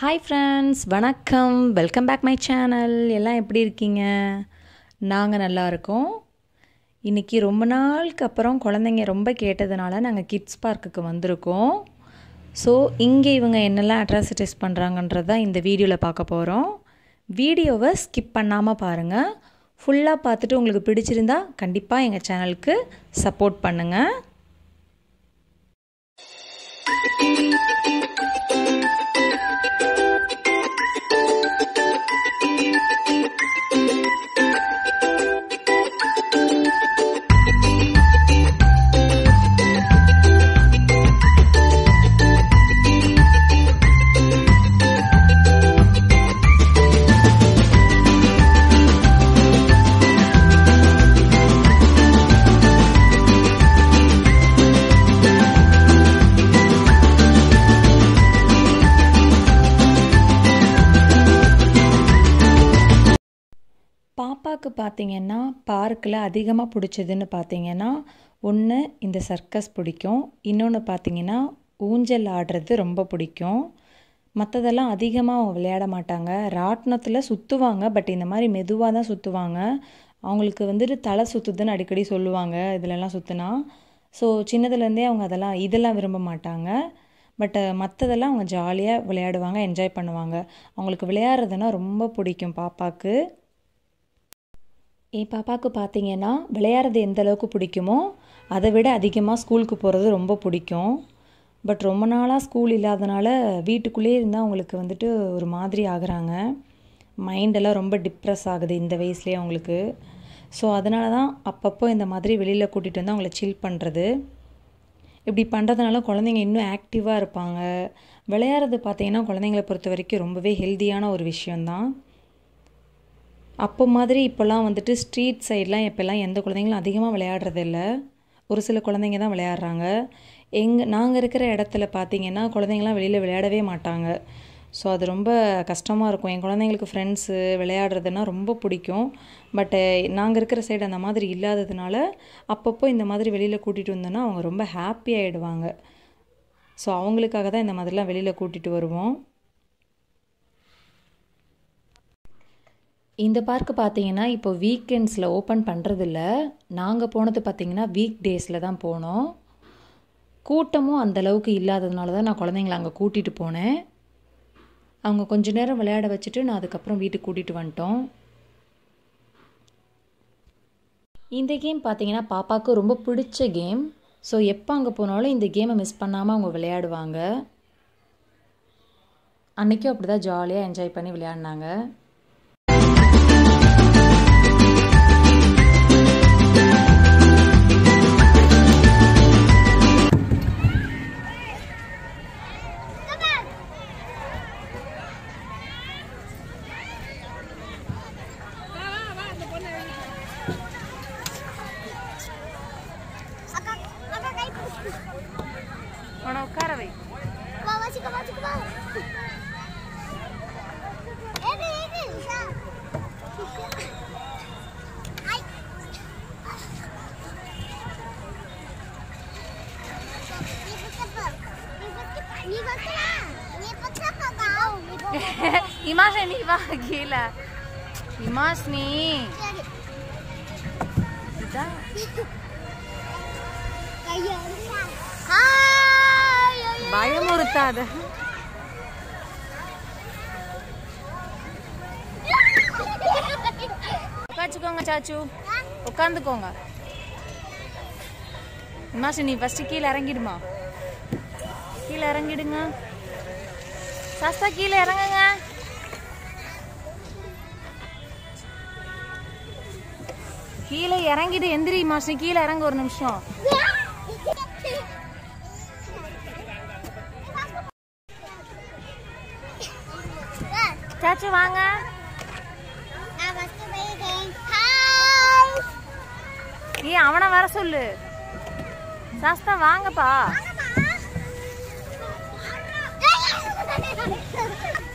hi friends வணக்கம் welcome back my channel எல்லாம் எப்படி இருக்கீங்க நாங்கள் நல்லா இருக்கோம் இன்றைக்கி ரொம்ப நாளுக்கு அப்புறம் குழந்தைங்க ரொம்ப கேட்டதுனால நாங்கள் கிட்ஸ் பார்க்குக்கு வந்திருக்கோம் ஸோ இங்கே இவங்க என்னெல்லாம் அட்ராசிட்டிஸ் பண்ணுறாங்கன்றது தான் இந்த வீடியோவில் பார்க்க போகிறோம் வீடியோவை ஸ்கிப் பண்ணாமல் பாருங்கள் ஃபுல்லாக பார்த்துட்டு உங்களுக்கு பிடிச்சிருந்தா கண்டிப்பாக எங்கள் சேனலுக்கு சப்போர்ட் பண்ணுங்கள் பாப்பாவுக்கு பார்த்தீங்கன்னா பார்க்கில் அதிகமாக பிடிச்சதுன்னு பார்த்தீங்கன்னா ஒன்று இந்த சர்க்கஸ் பிடிக்கும் இன்னொன்று பார்த்தீங்கன்னா ஊஞ்சல் ஆடுறது ரொம்ப பிடிக்கும் மற்றதெல்லாம் அதிகமாக அவங்க விளையாட மாட்டாங்க ராட்டினத்தில் சுற்றுவாங்க பட் இந்த மாதிரி மெதுவாக தான் சுற்றுவாங்க அவங்களுக்கு வந்துட்டு தலை சுற்றுதுன்னு அடிக்கடி சொல்லுவாங்க இதிலெல்லாம் சுற்றுனா ஸோ சின்னதுலேருந்தே அவங்க அதெல்லாம் இதெல்லாம் விரும்ப மாட்டாங்க பட்டு மற்றதெல்லாம் அவங்க ஜாலியாக விளையாடுவாங்க என்ஜாய் பண்ணுவாங்க அவங்களுக்கு விளையாடுறதுனா ரொம்ப பிடிக்கும் பாப்பாவுக்கு என் பாப்பாவுக்கு பார்த்தீங்கன்னா விளையாடுறது எந்த அளவுக்கு பிடிக்குமோ அதை விட அதிகமாக ஸ்கூலுக்கு போகிறது ரொம்ப பிடிக்கும் பட் ரொம்ப நாளாக ஸ்கூல் இல்லாதனால வீட்டுக்குள்ளேயே இருந்தால் அவங்களுக்கு வந்துட்டு ஒரு மாதிரி ஆகுறாங்க மைண்டெல்லாம் ரொம்ப டிப்ரெஸ் ஆகுது இந்த வயசுலேயே அவங்களுக்கு ஸோ அதனால தான் அப்பப்போ இந்த மாதிரி வெளியில் கூட்டிகிட்டு வந்து அவங்கள சில் பண்ணுறது இப்படி பண்ணுறதுனால குழந்தைங்க இன்னும் ஆக்டிவாக இருப்பாங்க விளையாடுறது பார்த்தீங்கன்னா குழந்தைங்கள பொறுத்த வரைக்கும் ரொம்பவே ஹெல்த்தியான ஒரு விஷயந்தான் அப்போ மாதிரி இப்போல்லாம் வந்துட்டு ஸ்ட்ரீட் சைட்லாம் இப்போல்லாம் எந்த குழந்தைங்களும் அதிகமாக விளையாடுறதில்ல ஒரு சில குழந்தைங்க தான் விளையாடுறாங்க எங்கள் நாங்கள் இருக்கிற இடத்துல பார்த்தீங்கன்னா குழந்தைங்களாம் வெளியில் விளையாடவே மாட்டாங்க ஸோ அது ரொம்ப கஷ்டமாக இருக்கும் என் குழந்தைங்களுக்கு ஃப்ரெண்ட்ஸு விளையாடுறதுனா ரொம்ப பிடிக்கும் பட்டு நாங்கள் இருக்கிற சைடு அந்த மாதிரி இல்லாததுனால அப்பப்போ இந்த மாதிரி வெளியில் கூட்டிகிட்டு வந்தோன்னா அவங்க ரொம்ப ஹாப்பி ஆகிடுவாங்க ஸோ அவங்களுக்காக தான் இந்த மாதிரிலாம் வெளியில் கூட்டிகிட்டு வருவோம் இந்த பார்க்கு பார்த்தீங்கன்னா இப்போ வீக்கெண்ட்ஸில் ஓப்பன் பண்ணுறதில்ல நாங்கள் போனது பார்த்தீங்கன்னா வீக் டேஸில் தான் போனோம் கூட்டமும் அந்தளவுக்கு இல்லாததுனால தான் நான் குழந்தைங்கள அங்கே கூட்டிகிட்டு போனேன் அவங்க கொஞ்ச நேரம் விளையாட வச்சுட்டு நான் அதுக்கப்புறம் வீட்டுக்கு கூட்டிகிட்டு வந்துட்டோம் இந்த கேம் பார்த்தீங்கன்னா பாப்பாவுக்கு ரொம்ப பிடிச்ச கேம் ஸோ எப்போ அங்கே போனாலும் இந்த கேமை மிஸ் பண்ணாமல் அவங்க விளையாடுவாங்க அன்றைக்கும் அப்படி தான் ஜாலியாக என்ஜாய் பண்ணி விளையாடினாங்க உன உட்கார வை வா வச்சுக்க வச்சுக்க வா ஏது ஏது ஐ நீ பச்சப்பா நீ பச்சப்பா நீ பச்சப்பா நீ பச்சப்பா பாவ் நீ பச்சப்பா இமாஷ் நீ வா கீழே இமாஷ் நீ சரி இதான் கையா ஹாய் பயமுறுத்தாத உட்காச்சுக்கோங்க சாச்சு உட்காந்துக்கோங்க இமாஷ் நீ ஃபர்ஸ்ட் கீழே இறங்கிடுமா கீழே இறங்கிடுங்க சஸ்தா கீழே இறங்குங்க கீழே இறங்கிடு எந்திரி மாஷி கீழே இறங்க ஒரு நிமிஷம் சாச்சு வாங்க நான் ஃபர்ஸ்ட் போயிட்டேன் ஹாய் ஏ அவனை வர சொல்லு சாஸ்தா வாங்கப்பா வாங்கம்மா